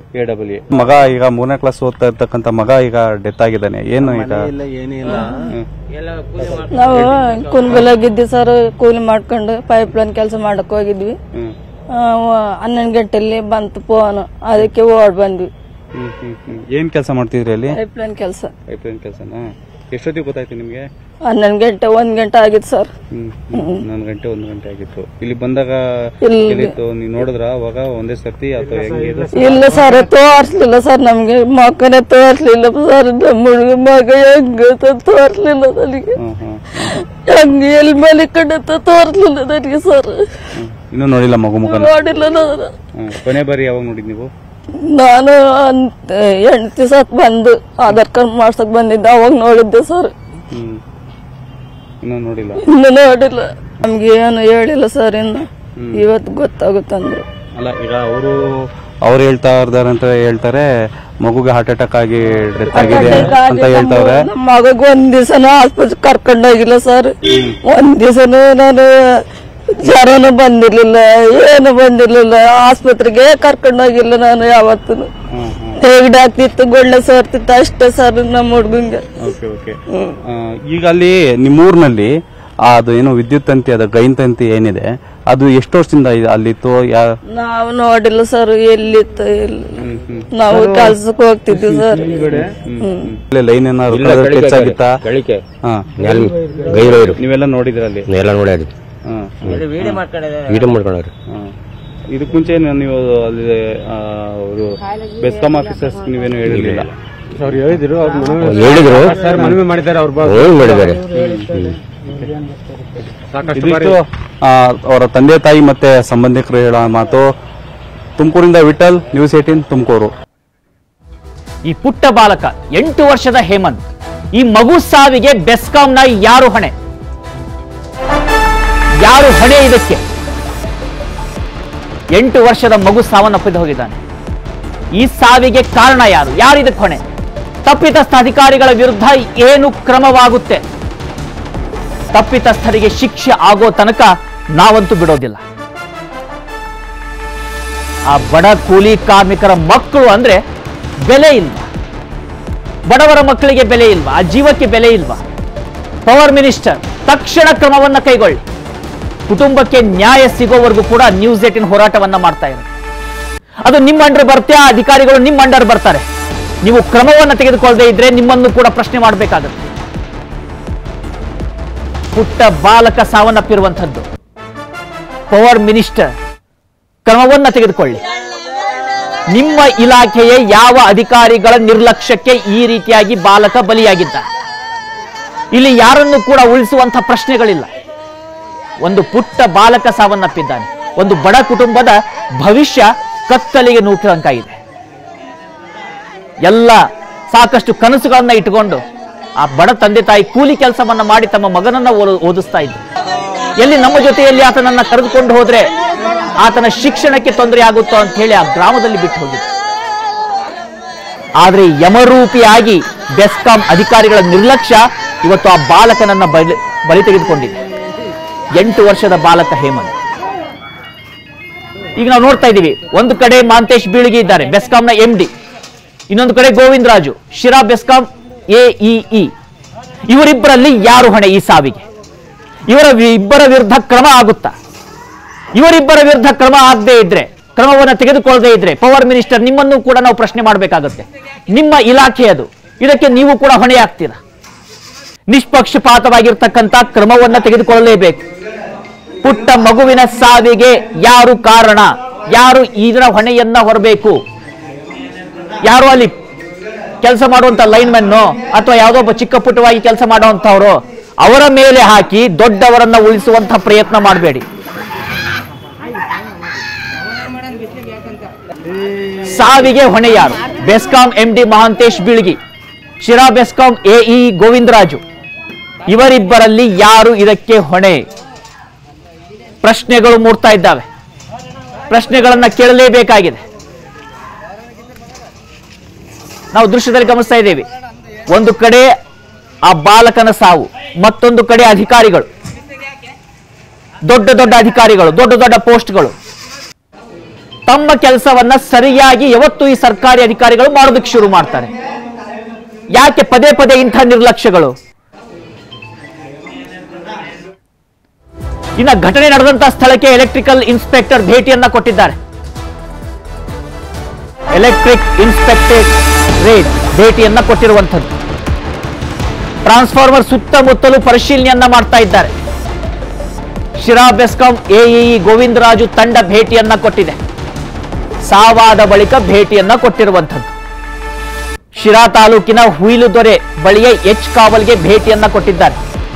ಎ ಡಬಲ್ ಎ ಮಗ ಈಗ ಮೂರನೇ ಕ್ಲಾಸ್ ಓದ್ತಾ ಇರ್ತಕ್ಕಂಥ ಮಗ ಈಗ ಡೆತ್ ಆಗಿದ್ದಾನೆ ಏನು ಈಗ ಹ್ಮ್. ನಾವು ಕುನ್ಗುಲಾಗಿದ್ವಿ ಸರ್ ಕೂಲಿ ಮಾಡ್ಕೊಂಡು ಪೈಪ್ ಲೈನ್ ಕೆಲಸ ಮಾಡಕ್ ಹೋಗಿದ್ವಿ ಹ್ಮ್. ಆ, ವ- ಹನ್ನೊಂದು ಗಂಟೆಲಿ ಬಂತು ಫೋನ್ ಅದಕ್ಕೆ ಓಡ್ ಬಂದ್ವಿ ಹ್ಮ್, ಹ್ಮ್, ಹ್ಮ್. ಏನ್ ಕೆಲಸ ಮಾಡ್ತಿದ್ರಿ ಅಲ್ಲಿ ಪೈಪ್ ಲೈನ್ ಕೆಲಸ ಪೈಪ್ಲೈನ್ ಕೆಲಸನಾ ಎಷ್ಟೊತ್ತಿಗೆ ಗೊತ್ತಾಯ್ತು ನಿಮ್ಗೆ ಹನ್ನೊಂದು ಗಂಟೆ ಒಂದ್ ಗಂಟೆ ಆಗಿತ್ತು ಸರ್ ಹ್ಮ್ ಹನ್ನೊಂದು ಗಂಟೆ ಒಂದು ಗಂಟೆ ಆಗಿತ್ತು ಇಲ್ಲಿ ಬಂದಾಗ ಇಲ್ಲಿ ಎಲ್ಲಿತ್ತು ನೀವು ನೋಡಿದ್ರ ಅವಾಗ ಒಂದೇ ಸರ್ತಿ ಅಥವಾ ಹೆಂಗೆ ಇದು? ಇಲ್ಲ ಸರ್ ತೋರ್ಸ್ಲಿಲ್ಲ ಸರ್ ನಮ್ಗೆ ಮಕ್ಕನೇ ತೋರ್ಸ್ಲಿಲ್ಲ ಸರ್ ನಮ್ಮ ಹುಡುಗ ಮಗ ಹೆಂಗ ತೋರ್ಸ್ಲಿಲ್ಲ ನನಗೆ ಹ್ಮ್, ಹ್ಮ್, ಹೆಂಗ ಎಲ್ಲಿ ಮಲಿಕೊಂಡಂತ ತೋರ್ಸ್ಲಿಲ್ಲ ನನಗೆ ಸರ್ ಹ್ಮ್. ಇನ್ನೂ ನೋಡಿಲ್ಲ ಮಗು ಮುಖ ನೋಡಿಲ್ಲ ನಾನು ಕೊನೆ ಬಾರಿ ಯಾವಾಗ ನೋಡಿದ್ ನೀವು ನಾನು ಅಂತ ಎಂಟು ದಿವಸ ಬಂದು ಆಧಾರ್ ಕಾರ್ಡ್ ಮಾಡ್ಸಕ್ ಬಂದಿದ್ದೆ ಅವಾಗ ನೋಡಿದ್ದೆ ಸರ್ ಹ್ಮ್ ಇನ್ನೂ ನೋಡಿಲ್ಲ ಇನ್ನು ನೋಡಿಲ್ಲ ನಮ್ಗೆ ಏನು ಹೇಳಿಲ್ಲ ಸರ್ ಇನ್ನು ಇವತ್ತು ಗೊತ್ತಾಗುತ್ತಂದ್ರು ಅಲ್ಲ ಈಗ ಅವರು ಅವ್ರು ಹೇಳ್ತಾ ಇರ್ತಾರೆ ಅಂತ ಹೇಳ್ತಾರೆ ಮಗುಗೆ ಹಾರ್ಟ್ ಅಟ್ಯಾಕ್ ಆಗಿ ಡೆತ್ ಆಗಿದೆ ಅಂತ ಹೇಳ್ತಾವ್ರೆ ನಮ್ಮ ಮಗಗ್ ಒಂದ್ ದಿವಸನೂ ಆಸ್ಪತ್ರೆ ಕರ್ಕೊಂಡೋಗಿಲ್ಲ ಸರ್ ಒಂದ್ ದಿವಸನೂ ನಾನು ಜ್ವರನು ಬಂದಿರ್ಲಿಲ್ಲ ಏನು ಬಂದಿರ್ಲಿಲ್ಲ ಆಸ್ಪತ್ರೆಗೆ ಕರ್ಕೊಂಡೋಗಿಲ್ಲ ನಾನು ಯಾವತ್ತೂ ಹ್ಮ್ ಹ್ಮ್ ಹೇಗಡೆ ಆಗ್ತಿತ್ತು ಗೊಳ್ಳೆ ಸೋರ್ತಿತ್ತು ಅಷ್ಟೇ ಸರ್ ನಮ್ಮ ಹುಡ್ಗಂಗೆ ಓಕೆ ಓಕೆ ಈಗ ಅಲ್ಲಿ ನಿಮ್ಮೂರ್ನಲ್ಲಿ ಆ ಅದು ಏನು ವಿದ್ಯುತ್ ತಂತಿ ಅದು ಗೈನ್ ತಂತಿ ಏನಿದೆ ಅದು ಎಷ್ಟು ವರ್ಷದಿಂದ ಇದೆ ಅಲ್ಲಿತ್ತು ಯಾ ನಾವು ನೋಡಿಲ್ಲ ಸರ್ ಎಲ್ಲಿತ್ತು ಎಲ್ಲಿ ನಾವು ಕೆಲ್ಸಕ್ಕೆ ಹೋಗ್ತಿದ್ವಿ ಸರ್ ಲೈನ್ ಏನಾದ್ರು ಟಚ್ ಆಗಿತ್ತಾ ಗಳಿಕೆ ಹಾ ಗೈರೋರು ನೀವೆಲ್ಲ ನೋಡಿದ್ರ ಅಲ್ಲಿ ಎಲ್ಲ ನೋಡ್ಯಾರಿ ಹಾ ವಿಡಿಯೋ ಮಾಡ್ಕೊಂಡವ್ರಿ ಹಾ. ಇದಕ್ ಮುಂಚೆ ಏನು ನೀವು ಅಲ್ಲಿ ಆ, ಅವರು ಬೆಸ್ಕಾಂ ಆಫೀಸರ್ಸ್ ನೀವೇನು ಹೇಳಿರ್ಲಿಲ್ಲ ಅವ್ರು ಹೇಳಿದ್ರು ಅವ್ರು ಮನವಿ ಹೇಳಿದ್ರು ಸರ್ ಮನವಿ ಮಾಡಿದ್ದಾರೆ ಅವ್ರು ಬ- ಹೋಗಿ ಮಾಡಿದ್ದಾರೆ ಸಾಕಷ್ಟು ಬಾರಿ ಇದಿತ್ತು ಆ, ಅವರ ತಂದೆ ತಾಯಿ ಮತ್ತೆ ಸಂಬಂಧಿಕರು ಹೇಳೋ ಮಾತು ತುಮಕೂರಿಂದ ವಿಠಲ್ ನ್ಯೂಸ್ ಏಟೀನ್ ತುಮಕೂರು ಈ ಪುಟ್ಟ ಬಾಲಕ ಎಂಟು ವರ್ಷದ ಹೇಮಂತ್ ಈ ಮಗು ಸಾವಿಗೆ ಬೆಸ್ಕಾಂನ ಯಾರು ಹೊಣೆ ಯಾರು ಹೊಣೆ ಇದಕ್ಕೆ ಎಂಟು ವರ್ಷದ ಮಗು ಸಾವನ್ನಪ್ಪಿದ್ದು ಹೋಗಿದ್ದಾನೆ ಈ ಸಾವಿಗೆ ಕಾರಣ ಯಾರು ಯಾರು ಇದಕ್ಕೆ ಹೊಣೆ ತಪ್ಪಿತಸ್ಥ ಅಧಿಕಾರಿಗಳ ವಿರುದ್ಧ ಏನು ಕ್ರಮವಾಗುತ್ತೆ ತಪ್ಪಿತಸ್ಥರಿಗೆ ಶಿಕ್ಷೆ ಆಗೋ ತನಕ ನಾವಂತೂ ಬಿಡೋದಿಲ್ಲ ಆ ಬಡ ಕೂಲಿ ಕಾರ್ಮಿಕರ ಮಕ್ಕಳು ಅಂದ್ರೆ ಬೆಲೆ ಇಲ್ವಾ ಬಡವರ ಮಕ್ಕಳಿಗೆ ಬೆಲೆ ಇಲ್ವಾ ಆ ಜೀವಕ್ಕೆ ಬೆಲೆ ಇಲ್ವಾ ಪವರ್ ಮಿನಿಸ್ಟರ್ ತಕ್ಷಣ ಕ್ರಮವನ್ನ ಕೈಗೊಳ್ಳಿ ಕುಟುಂಬಕ್ಕೆ ನ್ಯಾಯ ಸಿಗೋವರೆಗೂ ಕೂಡ ನ್ಯೂಸ್ ಏಟಿನ್ ಹೋರಾಟವನ್ನ ಮಾಡ್ತಾ ಇರೋದು ಅದು ನಿಮ್ಮ ಅಂಡರ್ ಬರ್ತೆ ಆ ಅಧಿಕಾರಿಗಳು ನಿಮ್ಮ ಅಂಡರ್ ಬರ್ತಾರೆ ನೀವು ಕ್ರಮವನ್ನ ತೆಗೆದುಕೊಳ್ಳದೆ ಇದ್ರೆ ನಿಮ್ಮನ್ನು ಕೂಡ ಪ್ರಶ್ನೆ ಮಾಡಬೇಕಾಗುತ್ತೆ ಪುಟ್ಟ ಬಾಲಕ ಸಾವನ್ನಪ್ಪಿರುವಂಥದ್ದು ಪವರ್ ಮಿನಿಸ್ಟರ್ ಕ್ರಮವನ್ನ ತೆಗೆದುಕೊಳ್ಳಿ ನಿಮ್ಮ ಇಲಾಖೆಯ ಯಾವ ಅಧಿಕಾರಿಗಳ ನಿರ್ಲಕ್ಷ್ಯಕ್ಕೆ ಈ ರೀತಿಯಾಗಿ ಬಾಲಕ ಬಲಿಯಾಗಿದ್ದ ಇಲ್ಲಿ ಯಾರನ್ನು ಕೂಡ ಉಳಿಸುವಂತಹ ಪ್ರಶ್ನೆಗಳಿಲ್ಲ ಒಂದು ಪುಟ್ಟ ಬಾಲಕ ಸಾವನ್ನಪ್ಪಿದ್ದಾನೆ ಒಂದು ಬಡ ಕುಟುಂಬದ ಭವಿಷ್ಯ ಕತ್ತಲಿಗೆ ನೂಕಿದಂಕಾಗಿದೆ ಎಲ್ಲ ಸಾಕಷ್ಟು ಕನಸುಗಳನ್ನ ಇಟ್ಟುಕೊಂಡು ಆ ಬಡ ತಂದೆ ತಾಯಿ ಕೂಲಿ ಕೆಲಸವನ್ನ ಮಾಡಿ ತಮ್ಮ ಮಗನನ್ನ ಓದ- ಓದಿಸ್ತಾ ಇದ್ರು ಎಲ್ಲಿ ನಮ್ಮ ಜೊತೆಯಲ್ಲಿ ಆತನನ್ನ ಕರೆದುಕೊಂಡು ಹೋದ್ರೆ ಆತನ ಶಿಕ್ಷಣಕ್ಕೆ ತೊಂದರೆ ಆಗುತ್ತೋ ಅಂತ ಹೇಳಿ ಆ ಗ್ರಾಮದಲ್ಲಿ ಬಿಟ್ಟು ಹೋಗಿದ್ರು ಆದ್ರೆ ಯಮರೂಪಿಯಾಗಿ ಬೆಸ್ಕಾಂ ಅಧಿಕಾರಿಗಳ ನಿರ್ಲಕ್ಷ್ಯ ಇವತ್ತು ಆ ಬಾಲಕನನ್ನ ಬಲಿ ಬಲಿ ತೆಗೆದುಕೊಂಡಿದೆ ಎಂಟು ವರ್ಷದ ಬಾಲಕ ಹೇಮಂತ್ ಈಗ ನಾವು ನೋಡ್ತಾ ಇದ್ದೀವಿ ಒಂದು ಕಡೆ ಮಾಂತೇಶ್ ಬೀಳಿಗೆ ಇದ್ದಾರೆ ಬೆಸ್ಕಾಂನ ಎಂ ಡಿ ಇನ್ನೊಂದು ಕಡೆ ಗೋವಿಂದ್ ರಾಜು ಶಿರಾ ಬೆಸ್ಕಾಂ ಎಇಇ ಇವರಿಬ್ಬರಲ್ಲಿ ಯಾರು ಹೊಣೆ ಈ ಸಾವಿಗೆ ಇವರ ವಿ- ಇಬ್ಬರ ವಿರುದ್ಧ ಕ್ರಮ ಆಗುತ್ತಾ ಇವರಿಬ್ಬರ ವಿರುದ್ಧ ಕ್ರಮ ಆಗದೆ ಇದ್ರೆ ಕ್ರಮವನ್ನು ತೆಗೆದುಕೊಳ್ಳದೆ ಇದ್ರೆ ಪವರ್ ಮಿನಿಸ್ಟರ್ ನಿಮ್ಮನ್ನು ಕೂಡ ನಾವು ಪ್ರಶ್ನೆ ಮಾಡಬೇಕಾಗುತ್ತೆ ನಿಮ್ಮ ಇಲಾಖೆ ಅದು ಇದಕ್ಕೆ ನೀವು ಕೂಡ ಹೊಣೆಯಾಗ್ತೀರಾ ನಿಷ್ಪಕ್ಷಪಾತವಾಗಿರ್ತಕ್ಕಂಥ ಕ್ರಮವನ್ನ ತೆಗೆದುಕೊಳ್ಳಲೇಬೇಕು ಪುಟ್ಟ ಮಗುವಿನ ಸಾವಿಗೆ ಯಾರು ಕಾರಣ ಯಾರು ಇದರ ಹೊಣೆಯನ್ನ ಹೊರಬೇಕು ಯಾರು ಅಲ್ಲಿ ಕೆಲಸ ಮಾಡುವಂತ ಲೈನ್ ಮೆನ್ನು ಅಥವಾ ಯಾವುದೋ ಒಬ್ಬ ಚಿಕ್ಕ ಪುಟ್ಟವಾಗಿ ಕೆಲಸ ಮಾಡುವಂತವ್ರು ಅವರ ಮೇಲೆ ಹಾಕಿ ದೊಡ್ಡವರನ್ನ ಉಳಿಸುವಂತ ಪ್ರಯತ್ನ ಮಾಡಬೇಡಿ ಸಾವಿಗೆ ಹೊಣೆ ಯಾರು BESCOM M D Mahantesh Bilgi Sira BESCOM AE Govindaraju ಇವರಿಬ್ಬರಲ್ಲಿ ಯಾರು ಇದಕ್ಕೆ ಹೊಣೆ ಪ್ರಶ್ನೆಗಳು ಮೂಡ್ತಾ ಇದ್ದಾವೆ ಪ್ರಶ್ನೆಗಳನ್ನ ಕೇಳಲೇಬೇಕಾಗಿದೆ ನಾವು ದೃಶ್ಯದಲ್ಲಿ ಗಮನಿಸ್ತಾ ಇದ್ದೇವೆ ಒಂದು ಕಡೆ ಆ ಬಾಲಕನ ಸಾವು ಮತ್ತೊಂದು ಕಡೆ ಅಧಿಕಾರಿಗಳು ದೊಡ್ಡ ದೊಡ್ಡ ಅಧಿಕಾರಿಗಳು ದೊಡ್ಡ ದೊಡ್ಡ ಪೋಸ್ಟ್ಗಳು ತಮ್ಮ ಕೆಲಸವನ್ನ ಸರಿಯಾಗಿ ಯಾವತ್ತು ಈ ಸರ್ಕಾರಿ ಅಧಿಕಾರಿಗಳು ಮಾಡೋದಕ್ಕೆ ಶುರು ಮಾಡ್ತಾರೆ ಯಾಕೆ ಪದೇ ಪದೇ ಇಂಥ ನಿರ್ಲಕ್ಷ್ಯಗಳು ಇನ್ನ ಘಟನೆ ನಡೆದಂತ ಸ್ಥಳಕ್ಕೆ ಎಲೆಕ್ಟ್ರಿಕಲ್ ಇನ್ಸ್ಪೆಕ್ಟರ್ ಭೇಟಿಯನ್ನ ಕೊಟ್ಟಿದ್ದಾರೆ ಎಲೆಕ್ಟ್ರಿಕ್ ಇನ್ಸ್ಪೆಕ್ಟರ್ ರೇಟ್ ಭೇಟಿಯನ್ನ ಕೊಟ್ಟಿರುವಂಥದ್ದು ಟ್ರಾನ್ಸ್ಫಾರ್ಮರ್ ಸುತ್ತಮುತ್ತಲೂ ಪರಿಶೀಲನೆಯನ್ನ ಮಾಡ್ತಾ ಇದ್ದಾರೆ ಶಿರಾ ಬೆಸ್ಕಾಂ ಎಇಇ ಗೋವಿಂದರಾಜು ತಂಡ ಭೇಟಿಯನ್ನ ಕೊಟ್ಟಿದೆ ಸಾವಾದ ಬಳಿಕ ಭೇಟಿಯನ್ನ ಕೊಟ್ಟಿರುವಂಥದ್ದು ಶಿರಾ ತಾಲೂಕಿನ ಹುಯಿಲುದೊರೆ ಬಳಿಯ ಎಚ್ ಕಾವಲ್ಗೆ ಭೇಟಿಯನ್ನ ಕೊಟ್ಟಿದ್ದಾರೆ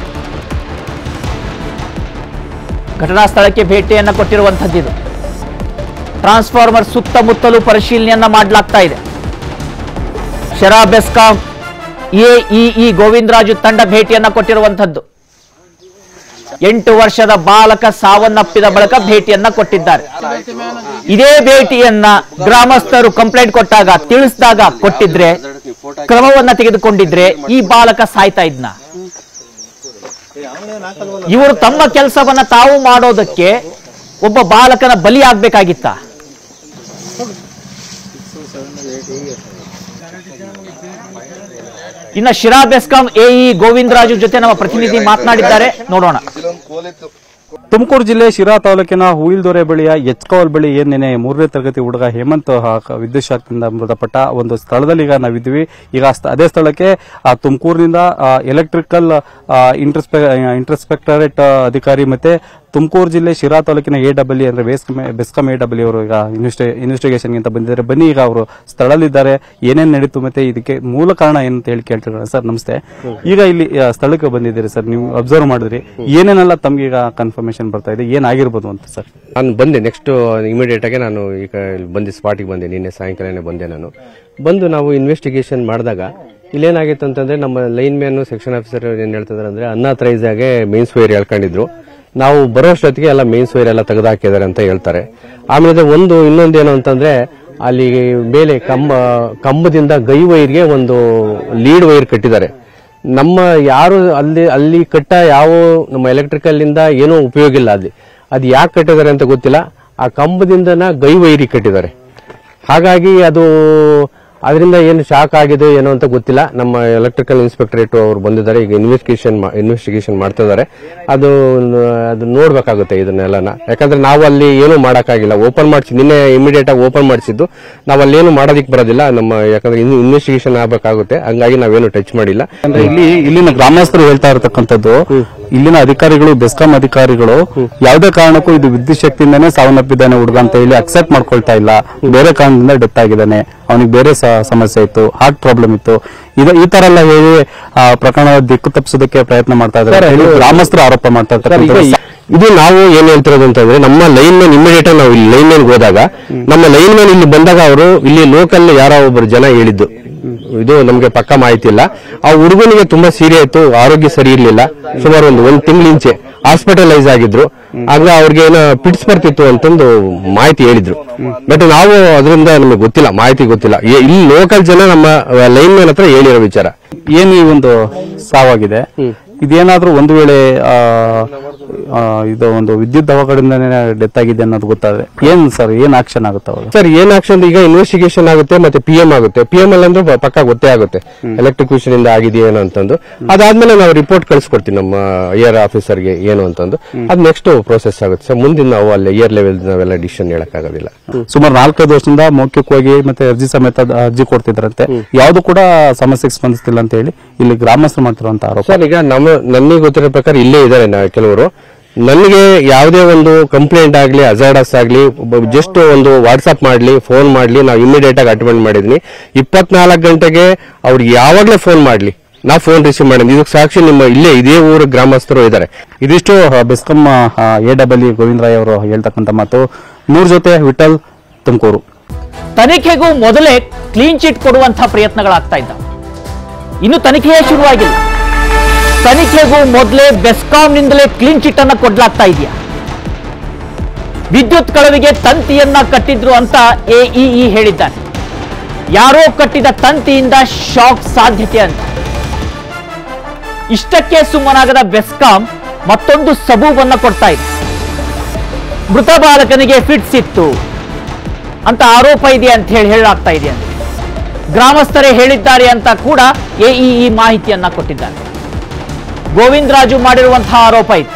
ಘಟನಾ ಸ್ಥಳಕ್ಕೆ ಭೇಟಿಯನ್ನ ಕೊಟ್ಟಿರುವಂಥದ್ದು ಇದು ಟ್ರಾನ್ಸ್ಫಾರ್ಮರ್ ಸುತ್ತಮುತ್ತಲೂ ಪರಿಶೀಲನೆಯನ್ನ ಮಾಡಲಾಗ್ತಾ ಇದೆ ಶಿರಾ ಬೆಸ್ಕಾಂ ಎಇಇ ಗೋವಿಂದರಾಜು ತಂಡ ಭೇಟಿಯನ್ನ ಕೊಟ್ಟಿರುವಂಥದ್ದು ಎಂಟು ವರ್ಷದ ಬಾಲಕ ಸಾವನ್ನಪ್ಪಿದ ಬಳಿಕ ಭೇಟಿಯನ್ನ ಕೊಟ್ಟಿದ್ದಾರೆ ಇದೇ ಭೇಟಿಯನ್ನ ಗ್ರಾಮಸ್ಥರು ಕಂಪ್ಲೇಂಟ್ ಕೊಟ್ಟಾಗ ತಿಳಿಸಿದಾಗ ಕೊಟ್ಟಿದ್ರೆ ಕ್ರಮವನ್ನ ತೆಗೆದುಕೊಂಡಿದ್ರೆ ಈ ಬಾಲಕ ಸಾಯ್ತಾ ಇದ್ನ ಇವರು ತಮ್ಮ ಕೆಲಸವನ್ನ ತಾವು ಮಾಡೋದಕ್ಕೆ ಒಬ್ಬ ಬಾಲಕನ ಬಲಿ ಆಗ್ಬೇಕಾಗಿತ್ತ ಇನ್ನ ಶಿರಾ ಬೆಸ್ಕಾಂ ಎಇ ಗೋವಿಂದರಾಜು ಜೊತೆ ನಮ್ಮ ಪ್ರತಿನಿಧಿ ಮಾತನಾಡಿದ್ದಾರೆ ನೋಡೋಣ ತುಮಕೂರು ಜಿಲ್ಲೆ ಶಿರಾ ತಾಲೂಕಿನ ಹುಯಿಲ್ದೊರೆ ಬಳಿಯ ಎಚ್ಕವಲ್ ಬಳಿ ಏನ್ ನೆನೆ ಮೂರನೇ ತರಗತಿ ಹುಡುಗ ಹೇಮಂತ್ ಆ, ಕ- ವಿದ್ಯುತ್ ಶಾಖದಿಂದ ಮೃತಪಟ್ಟ ಒಂದು ಸ್ಥಳದಲ್ಲಿ ಈಗ ನಾವಿದ್ವಿ ಈಗ ಆ ಸ್ಥ- ಅದೇ ಸ್ಥಳಕ್ಕೆ ಆ, ತುಮಕೂರಿನಿಂದ ಎಲೆಕ್ಟ್ರಿಕಲ್ ಇಂಟರ್ಸ್ಪೆಕ್ಟರೇಟ್ ಅಧಿಕಾರಿ ಮತ್ತೆ ತುಮಕೂರು ಜಿಲ್ಲೆ ಶಿರಾ ತಾಲೂಕಿನ ಎ ಡಬ್ಲ್ಯೂ ಅಂದ್ರೆ ಬೆಸ್ಕಮ್ ಬೆಸ್ಕಮ್ ಎ ಡಬ್ಲ್ಯೂ ಅವರು ಈಗ ಇನ್ವೆಸ್ಟಿಗೇಷನ್ ಅಂತ ಬಂದಿದ್ದಾರೆ ಬನ್ನಿ ಈಗ ಅವರು ಸ್ಥಳದಲ್ಲಿದ್ದಾರೆ ಏನೇನ್ ನಡೀತು ಮತ್ತೆ ಇದಕ್ಕೆ ಮೂಲ ಕಾರಣ ಏನಂತ ಹೇಳಿ ಕೇಳ್ತಿರೋಣ ಸರ್ ನಮಸ್ತೆ ಈಗ ಇಲ್ಲಿ ಆ, ಸ್ಥಳಕ್ಕೆ ಬಂದಿದ್ದೀರಿ ಸರ್ ನೀವು ಅಬ್ಸರ್ವ್ ಮಾಡಿದ್ರಿ ಏನೇನೆಲ್ಲ ತಮ್ಗೆ ಈಗ ಕನ್ಫರ್ಮೇಶನ್ ಬರ್ತಾ ಇದೆ ಏನಾಗಿರ್ಬೋದು ಅಂತ ಸರ್ ನಾನು ಬಂದೆ ನೆಕ್ಸ್ಟ್ ಇಮಿಡಿಯೇಟ್ ಆಗಿ ನಾನು ಈಗ ಇಲ್ಲಿ ಬಂದೆ ಸ್ಪಾಟಿಗೆ ಬಂದೆ ನಿನ್ನೆ ಸಾಯಂಕಾಲನೇ ಬಂದೆ ನಾನು ಬಂದು ನಾವು ಇನ್ವೆಸ್ಟಿಗೇಷನ್ ಮಾಡಿದಾಗ ಇಲ್ಲೇನಾಗಿತ್ತು ಅಂತಂದ್ರೆ ನಮ್ಮ ಲೈನ್ ಮ್ಯಾನ್ ಸೆಕ್ಷನ್ ಆಫೀಸರ್ ಏನ್ ಹೇಳ್ತಿದಾರೆ ಅಂದ್ರೆ ಅನ್ಅಥರೈಸ್ ಆಗಿ ಮೇನ್ಸ್ ವೈರ್ ಹೇಳ್ಕೊಂಡಿದ್ರು ನಾವು ಬರೋಷ್ಟೊತ್ತಿಗೆ ಎಲ್ಲ ಮೇನ್ಸ್ ವೈರ್ ಎಲ್ಲ ತೆಗೆದುಹಾಕಿದ್ದಾರೆ ಅಂತ ಹೇಳ್ತಾರೆ ಆಮೇಲೆ ಒಂದು ಇನ್ನೊಂದು ಏನು ಅಂತಂದ್ರೆ ಅಲ್ಲಿ ಮೇಲೆ ಕಂಬ ಕಂಬದಿಂದ ಗೈ ವೈರ್ಗೆ ಒಂದು ಲೀಡ್ ವೈರ್ ಕಟ್ಟಿದ್ದಾರೆ ನಮ್ಮ ಯಾರು ಅಲ್ಲಿ ಅಲ್ಲಿ ಕಟ್ಟ ಯಾವ ನಮ್ಮ ಎಲೆಕ್ಟ್ರಿಕಲ್ ಇಂದ ಏನೂ ಉಪಯೋಗ ಇಲ್ಲ ಅಲ್ಲಿ ಅದು ಯಾಕೆ ಕಟ್ಟಿದ್ದಾರೆ ಅಂತ ಗೊತ್ತಿಲ್ಲ ಆ ಕಂಬದಿಂದನ ಗೈ ವೈರಿ ಕಟ್ಟಿದ್ದಾರೆ ಹಾಗಾಗಿ ಅದು ಅದರಿಂದ ಏನು ಶಾಕ್ ಆಗಿದೆ ಏನೋ ಅಂತ ಗೊತ್ತಿಲ್ಲ ನಮ್ಮ ಎಲೆಕ್ಟ್ರಿಕಲ್ ಇನ್ಸ್ಪೆಕ್ಟರೇಟ್ ಅವರು ಬಂದಿದ್ದಾರೆ ಈಗ ಇನ್ವೆಸ್ಟಿಗೇಷನ್ ಇನ್ವೆಸ್ಟಿಗೇಷನ್ ಮಾಡ್ತಾ ಇದ್ದಾರೆ ಅದು ಅದು ನೋಡ್ಬೇಕಾಗುತ್ತೆ ಇದನ್ನೆಲ್ಲನ ಯಾಕಂದ್ರೆ ನಾವು ಅಲ್ಲಿ ಏನು ಮಾಡೋಕ್ಕಾಗಿಲ್ಲ ಓಪನ್ ಮಾಡಿಸಿ ನಿನ್ನೆ ಇಮಿಡಿಯೇಟ್ ಆಗಿ ಓಪನ್ ಮಾಡಿಸಿದ್ದು ನಾವು ಅಲ್ಲೇನು ಮಾಡೋದಿಕ್ ಬರೋದಿಲ್ಲ ನಮ್ಮ ಯಾಕಂದ್ರೆ ಇನ್ನು ಇನ್ವೆಸ್ಟಿಗೇಷನ್ ಆಗಬೇಕಾಗುತ್ತೆ ಹಂಗಾಗಿ ನಾವೇನು ಟಚ್ ಮಾಡಿಲ್ಲ ಅಂದ್ರೆ ಇಲ್ಲಿ ಇಲ್ಲಿನ ಗ್ರಾಮಸ್ಥರು ಹೇಳ್ತಾ ಇರತಕ್ಕಂಥದ್ದು ಇಲ್ಲಿನ ಅಧಿಕಾರಿಗಳು ಬೆಸ್ಕಾಂ ಅಧಿಕಾರಿಗಳು ಯಾವುದೇ ಕಾರಣಕ್ಕೂ ಇದು ವಿದ್ಯುತ್ ಶಕ್ತಿಯಿಂದನೇ ಸಾವನ್ನಪ್ಪಿದ್ದಾನೆ ಹುಡುಗ ಅಂತ ಹೇಳಿ ಅಕ್ಸೆಪ್ಟ್ ಮಾಡ್ಕೊಳ್ತಾ ಇಲ್ಲ ಬೇರೆ ಕಾರಣದಿಂದ ಡೆತ್ ಆಗಿದ್ದಾನೆ ಅವನಿಗೆ ಬೇರೆ ಸ- ಸಮಸ್ಯೆ ಇತ್ತು ಹಾರ್ಟ್ ಪ್ರಾಬ್ಲಮ್ ಇತ್ತು ಇದು ಈ ತರ ಎಲ್ಲ ಹೇಳಿ ಆ ಪ್ರಕರಣ ದಿಕ್ಕು ತಪ್ಪಿಸೋದಕ್ಕೆ ಪ್ರಯತ್ನ ಮಾಡ್ತಾ ಇದ್ದಾರೆ ಹೇಳಿ ಗ್ರಾಮಸ್ಥರು ಆರೋಪ ಮಾಡ್ತಾ ಇರ್ತಾರೆ ಇದು ನಾವು ಏನ್ ಹೇಳ್ತಿರೋದು ಅಂತಂದ್ರೆ ನಮ್ಮ ಲೈನ್ ಮ್ಯಾನ್ ಇಮಿಡಿಯೇಟ್ ನಾವು ಇಲ್ಲಿ ಲೈನ್ ಮ್ಯಾನ್ ಹೋದಾಗ ನಮ್ಮ ಲೈನ್ ಮ್ಯಾನ್ ಇಲ್ಲಿ ಬಂದಾಗ ಅವರು ಇಲ್ಲಿ ಲೋಕಲ್ ಯಾರೋ ಒಬ್ಬರು ಜನ ಹೇಳಿದ್ದು ಇದು ನಮ್ಗೆ ಪಕ್ಕ ಮಾಹಿತಿ ಇಲ್ಲ ಆ ಹುಡುಗನಿಗೆ ತುಂಬಾ ಸೀರಿಯಸ್ ಇತ್ತು ಆರೋಗ್ಯ ಸರಿ ಇರ್ಲಿಲ್ಲ ಸುಮಾರು ಒಂದು ಒಂದ್ ತಿಂಗಳಿಂಚೆ ಹಾಸ್ಪಿಟಲೈಸ್ ಆಗಿದ್ರು ಆಗ ಅವ್ರಿಗೆ ಏನೋ ಪಿಟ್ಸ್ ಬರ್ತಿತ್ತು ಅಂತಂದು ಮಾಹಿತಿ ಹೇಳಿದ್ರು ಬಟ್ ನಾವು ಅದರಿಂದ ನಮಗೆ ಗೊತ್ತಿಲ್ಲ ಮಾಹಿತಿ ಗೊತ್ತಿಲ್ಲ ಏ- ಇಲ್ಲಿ ಲೋಕಲ್ ಜನ ನಮ್ಮ ಲೈನ್ ಮ್ಯಾನ್ ಹತ್ರ ಹೇಳಿರೋ ವಿಚಾರ ಏನು ಈ ಒಂದು ಸಾವಾಗಿದೆ ಇದೇನಾದ್ರೂ ಒಂದು ವೇಳೆ ಆ, ಆ, ಇದು ಒಂದು ವಿದ್ಯುತ್ ಅವಘಡದಿಂದನೇ ಡೆತ್ ಆಗಿದೆ ಅನ್ನೋದು ಗೊತ್ತಾದ್ರೆ ಏನ್ ಸರ್ ಏನ್ ಆಕ್ಷನ್ ಆಗುತ್ತೆ ಅವಾಗ ಸರ್ ಏನ್ ಆಕ್ಷನ್ ಈಗ ಇನ್ವೆಸ್ಟಿಗೇಷನ್ ಆಗುತ್ತೆ ಮತ್ತೆ ಪಿ ಎಂ ಆಗುತ್ತೆ ಪಿ ಎಂ ಅಲ್ಲಿ ಅಂದ್ರೆ ಪ- ಪಕ್ಕ ಗೊತ್ತೇ ಆಗುತ್ತೆ ಎಲೆಕ್ಟ್ರಿಕ್ಯೂಷನ್ ಇಂದ ಆಗಿದೆಯೇನೋ ಅಂತಂದು ಅದಾದ್ಮೇಲೆ ನಾವು ರಿಪೋರ್ಟ್ ಕಳಿಸ್ಕೊಡ್ತೀವಿ ನಮ್ಮ ಏರ್ ಆಫೀಸರ್ಗೆ ಏನು ಅಂತಂದು ಅದು ನೆಕ್ಸ್ಟ್ ಪ್ರೋಸೆಸ್ ಆಗುತ್ತೆ ಸರ್ ಮುಂದಿನ ನಾವು ಅಲ್ಲಿ ಏರ್ ಲೆವೆಲ್ ನಾವೆಲ್ಲ ಡಿಸಿಷನ್ ಹೇಳಕ್ಕಾಗೋದಿಲ್ಲ ಸುಮಾರು ನಾಲ್ಕೈದು ವರ್ಷದಿಂದ ಮೌಖಿಕವಾಗಿ ಮತ್ತೆ ಅರ್ಜಿ ಸಮೇತ ಅರ್ಜಿ ಕೊಡ್ತಿದ್ರಂತೆ ಯಾವ್ದು ಕೂಡ ಸಮಸ್ಯೆಗೆ ಸ್ಪಂದಿಸ್ತಿಲ್ಲ ಅಂತ ಹೇಳಿ ಇಲ್ಲಿ ಗ್ರಾಮಸ್ಥರು ಮಾಡ್ತಿರುವಂತ ಆರೋಪ ಸರ್ ಈಗ ನಮ್ಮ ನನಗೆ ಗೊತ್ತಿರೋ ಪ್ರಕಾರ ಇಲ್ಲೇ ಇದ್ದಾರೆ ನಾ- ಕೆಲವರು ನನಗೆ ಯಾವುದೇ ಒಂದು ಕಂಪ್ಲೇಂಟ್ ಆಗಲಿ ಅಜಾಡಸ್ ಆಗಲಿ ಜಸ್ಟ್ ಒಂದು ವಾಟ್ಸ್ಆಪ್ ಮಾಡಲಿ ಫೋನ್ ಮಾಡಲಿ ನಾವು ಇಮಿಡಿಯೇಟ್ ಆಗಿ ಅಟೆಂಡ್ ಮಾಡಿದ್ನಿ ಇಪ್ಪತ್ನಾಲ್ಕು ಗಂಟೆಗೆ ಅವ್ರಿಗೆ ಯಾವಾಗಲೇ ಫೋನ್ ಮಾಡಲಿ ನಾವು ಫೋನ್ ರಿಸೀವ್ ಮಾಡಿದ್ವಿ ಇದಕ್ಕೆ ಸಾಕ್ಷಿ ನಿಮ್ಮ ಇಲ್ಲೇ ಇದೇ ಊರ ಗ್ರಾಮಸ್ಥರು ಇದ್ದಾರೆ ಇದಿಷ್ಟು ಆ, ಬೆಸ್ಕಾಂ ಎ ಡಬ್ಲ್ಯೂ ಗೋವಿಂದರಾಯ್ ಅವರು ಹೇಳ್ತಕ್ಕಂಥ ಮಾತು ನೂರ್ ಜೊತೆ ವಿಠಲ್ ತುಮಕೂರು ತನಿಖೆಗೂ ಮೊದಲೇ ಕ್ಲೀನ್ ಚಿಟ್ ಕೊಡುವಂತಹ ಪ್ರಯತ್ನಗಳಾಗ್ತಾ ಇದ್ದಾವೆ ಇನ್ನು ತನಿಖೆಯೇ ಶುರುವಾಗಿಲ್ಲ ತನಿಖೆಗೂ ಮೊದಲೇ ಬೆಸ್ಕಾಂನಿಂದಲೇ ಕ್ಲೀನ್ ಚಿಟ್ ಅನ್ನ ಕೊಡ್ಲಾಗ್ತಾ ಇದೆಯಾ ವಿದ್ಯುತ್ ಕಳವಿಗೆ ತಂತಿಯನ್ನ ಕಟ್ಟಿದ್ರು ಅಂತ ಎಇಇ ಹೇಳಿದ್ದಾನೆ ಯಾರೋ ಕಟ್ಟಿದ ತಂತಿಯಿಂದ ಶಾಕ್ ಸಾಧ್ಯತೆ ಅಂತ ಇಷ್ಟಕ್ಕೆ ಸುಮ್ಮನಾಗದ ಬೆಸ್ಕಾಂ ಮತ್ತೊಂದು ಸಬೂಬನ್ನ ಕೊಡ್ತಾ ಇದೆ ಮೃತ ಬಾಲಕನಿಗೆ ಫಿಟ್ಸ್ ಇತ್ತು ಅಂತ ಆರೋಪ ಇದೆ ಅಂತ ಹೇಳಿ ಹೇಳಲಾಗ್ತಾ ಇದೆ ಅಂತ ಗ್ರಾಮಸ್ಥರೇ ಹೇಳಿದ್ದಾರೆ ಅಂತ ಕೂಡ ಎಇಇ ಮಾಹಿತಿಯನ್ನ ಕೊಟ್ಟಿದ್ದಾರೆ ಗೋವಿಂದರಾಜು ಮಾಡಿರುವಂತಹ ಆರೋಪ ಇದು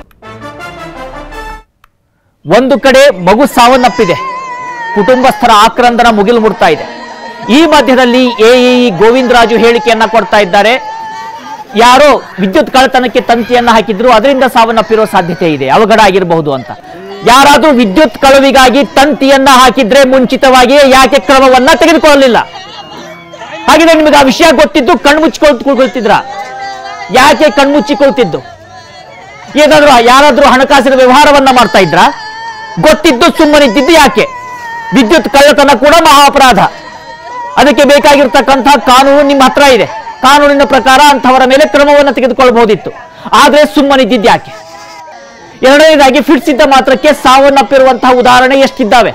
ಒಂದು ಕಡೆ ಮಗು ಸಾವನ್ನಪ್ಪಿದೆ ಕುಟುಂಬಸ್ಥರ ಆಕ್ರಂದನ ಮುಗಿಲು ಮುಡ್ತಾ ಇದೆ ಈ ಮಧ್ಯದಲ್ಲಿ ಎಇಇ ಗೋವಿಂದರಾಜು ಹೇಳಿಕೆಯನ್ನ ಕೊಡ್ತಾ ಇದ್ದಾರೆ ಯಾರೋ ವಿದ್ಯುತ್ ಕಳ್ಳತನಕ್ಕೆ ತಂತಿಯನ್ನ ಹಾಕಿದ್ರು ಅದರಿಂದ ಸಾವನ್ನಪ್ಪಿರೋ ಸಾಧ್ಯತೆ ಇದೆ ಅವಘಡ ಆಗಿರಬಹುದು ಅಂತ ಯಾರಾದ್ರೂ ವಿದ್ಯುತ್ ಕಳುವಿಗಾಗಿ ತಂತಿಯನ್ನ ಹಾಕಿದ್ರೆ ಮುಂಚಿತವಾಗಿಯೇ ಯಾಕೆ ಕ್ರಮವನ್ನ ತೆಗೆದುಕೊಳ್ಳಲಿಲ್ಲ ಹಾಗಿದ್ರೆ ನಿಮಗೆ ಆ ವಿಷಯ ಗೊತ್ತಿದ್ದು ಕಣ್ಮುಚ್ಕೊಳ್ತಿದ್ರ ಯಾಕೆ ಕಣ್ಮುಚ್ಚಿಕೊಳ್ತಿದ್ದು ಏನಾದ್ರೂ ಯಾರಾದ್ರೂ ಹಣಕಾಸಿನ ವ್ಯವಹಾರವನ್ನ ಮಾಡ್ತಾ ಇದ್ರ ಗೊತ್ತಿದ್ದು ಸುಮ್ಮನಿದ್ದಿದ್ದು ಯಾಕೆ ವಿದ್ಯುತ್ ಕಳ್ಳತನ ಕೂಡ ಮಹಾ ಅಪರಾಧ ಅದಕ್ಕೆ ಬೇಕಾಗಿರ್ತಕ್ಕಂಥ ಕಾನೂನು ನಿಮ್ಮ ಹತ್ರ ಇದೆ ಕಾನೂನಿನ ಪ್ರಕಾರ ಅಂತವರ ಮೇಲೆ ಕ್ರಮವನ್ನು ತೆಗೆದುಕೊಳ್ಳಬಹುದಿತ್ತು ಆದ್ರೆ ಸುಮ್ಮನಿದ್ದಿದ್ದು ಯಾಕೆ ಎರಡನೇದಾಗಿ ಫಿಟ್ಸ್ ಇದ್ದ ಮಾತ್ರಕ್ಕೆ ಸಾವನ್ನಪ್ಪಿರುವಂತಹ ಉದಾಹರಣೆ ಎಷ್ಟಿದ್ದಾವೆ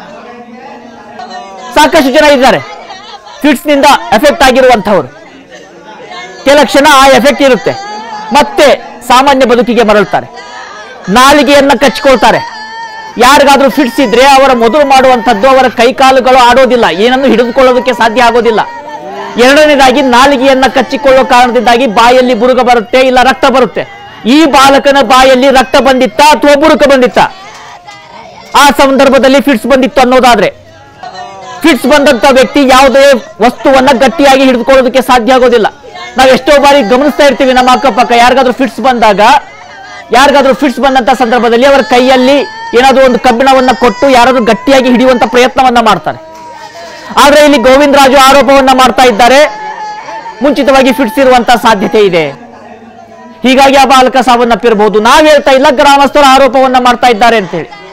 ಸಾಕಷ್ಟು ಜನ ಇದ್ದಾರೆ ಫಿಟ್ಸ್ ನಿಂದ ಎಫೆಕ್ಟ್ ಆಗಿರುವಂತಹವರು ಕೆಲ ಕ್ಷಣ ಆ ಎಫೆಕ್ಟ್ ಇರುತ್ತೆ ಮತ್ತೆ ಸಾಮಾನ್ಯ ಬದುಕಿಗೆ ಮರಳ್ತಾರೆ ನಾಲಿಗೆಯನ್ನ ಕಚ್ಕೊಳ್ತಾರೆ ಯಾರಿಗಾದ್ರೂ ಫಿಟ್ಸ್ ಇದ್ರೆ ಅವರ ಮೊದಲು ಮಾಡುವಂಥದ್ದು ಅವರ ಕೈಕಾಲುಗಳು ಆಡೋದಿಲ್ಲ ಏನನ್ನು ಹಿಡಿದುಕೊಳ್ಳೋದಕ್ಕೆ ಸಾಧ್ಯ ಆಗೋದಿಲ್ಲ ಎರಡನೇದಾಗಿ ನಾಲಿಗೆಯನ್ನ ಕಚ್ಚಿಕೊಳ್ಳೋ ಕಾರಣದಿಂದಾಗಿ ಬಾಯಲ್ಲಿ ಬುರುಗ ಬರುತ್ತೆ ಇಲ್ಲ ರಕ್ತ ಬರುತ್ತೆ ಈ ಬಾಲಕನ ಬಾಯಲ್ಲಿ ರಕ್ತ ಬಂದಿತ್ತ ಅಥವಾ ಬುರುಕ ಬಂದಿತ್ತ ಆ ಸಂದರ್ಭದಲ್ಲಿ ಫಿಟ್ಸ್ ಬಂದಿತ್ತು ಅನ್ನೋದಾದ್ರೆ ಫಿಟ್ಸ್ ಬಂದಂತ ವ್ಯಕ್ತಿ ಯಾವುದೇ ವಸ್ತುವನ್ನ ಗಟ್ಟಿಯಾಗಿ ಹಿಡಿದುಕೊಳ್ಳೋದಕ್ಕೆ ಸಾಧ್ಯ ಆಗೋದಿಲ್ಲ ನಾವು ಎಷ್ಟೋ ಬಾರಿ ಗಮನಿಸ್ತಾ ಇರ್ತೀವಿ ನಮ್ಮ ಅಕ್ಕಪಕ್ಕ ಯಾರಿಗಾದ್ರೂ ಫಿಟ್ಸ್ ಬಂದಾಗ ಯಾರಿಗಾದ್ರೂ ಫಿಟ್ಸ್ ಬಂದಂತ ಸಂದರ್ಭದಲ್ಲಿ ಅವರ ಕೈಯಲ್ಲಿ ಏನಾದ್ರೂ ಒಂದು ಕಬ್ಬಿಣವನ್ನ ಕೊಟ್ಟು ಯಾರಾದ್ರೂ ಗಟ್ಟಿಯಾಗಿ ಹಿಡಿಯುವಂತ ಪ್ರಯತ್ನವನ್ನ ಮಾಡ್ತಾರೆ ಆದ್ರೆ ಇಲ್ಲಿ ಗೋವಿಂದರಾಜು ಆರೋಪವನ್ನ ಮಾಡ್ತಾ ಇದ್ದಾರೆ ಮುಂಚಿತವಾಗಿ ಫಿಟ್ಸ್ ಇರುವಂತ ಸಾಧ್ಯತೆ ಇದೆ ಹೀಗಾಗಿ ಆ ಬಾಲಕ ಸಾವನ್ನಪ್ಪಿರಬಹುದು ನಾವ್ ಹೇಳ್ತಾ ಇಲ್ಲ ಗ್ರಾಮಸ್ಥರು ಆರೋಪವನ್ನ ಮಾಡ್ತಾ ಇದ್ದಾರೆ ಅಂತ ಹೇಳಿ